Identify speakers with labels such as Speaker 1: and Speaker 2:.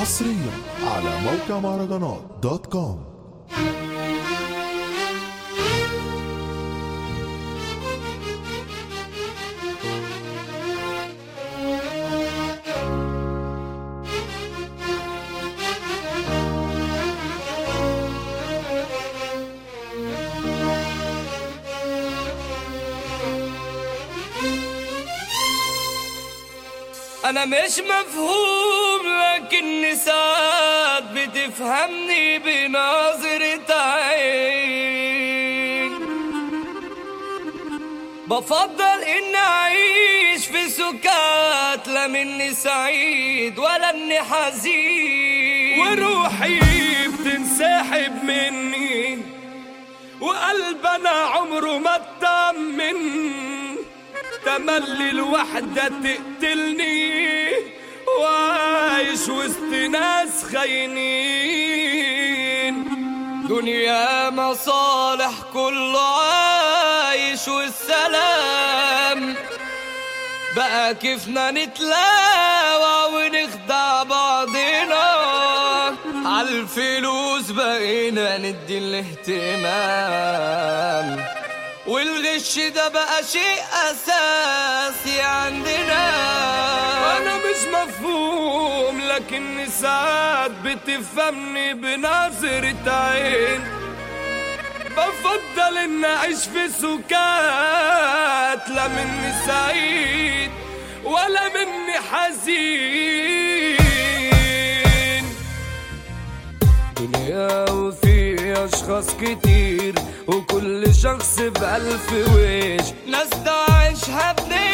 Speaker 1: حصريا على موقع مهرجانات دوت كوم
Speaker 2: انا مش مفهوم لكن ساعات بتفهمني بنظرة عين بفضل اني اعيش في سكات لا مني سعيد ولا اني حزين
Speaker 3: وروحي بتنسحب مني وقلبنا عمره ما اطمن تملي الوحدة تقتلني وعايش وسط ناس خاينين
Speaker 2: دنيا مصالح كله عايش والسلام بقى كيفنا نتلاوى ونخدع بعضنا عالفلوس بقينا ندي الاهتمام والغش ده بقى شيء اساسي عندنا
Speaker 3: انا مش مفهوم لكن ساعات بتفهمني بنظرة عين بفضل ان اعيش في سكات لا مني سعيد ولا مني حزين دنيا وفي اشخاص كتير وكل شخص بألف وش
Speaker 2: ناس تعيشها بنية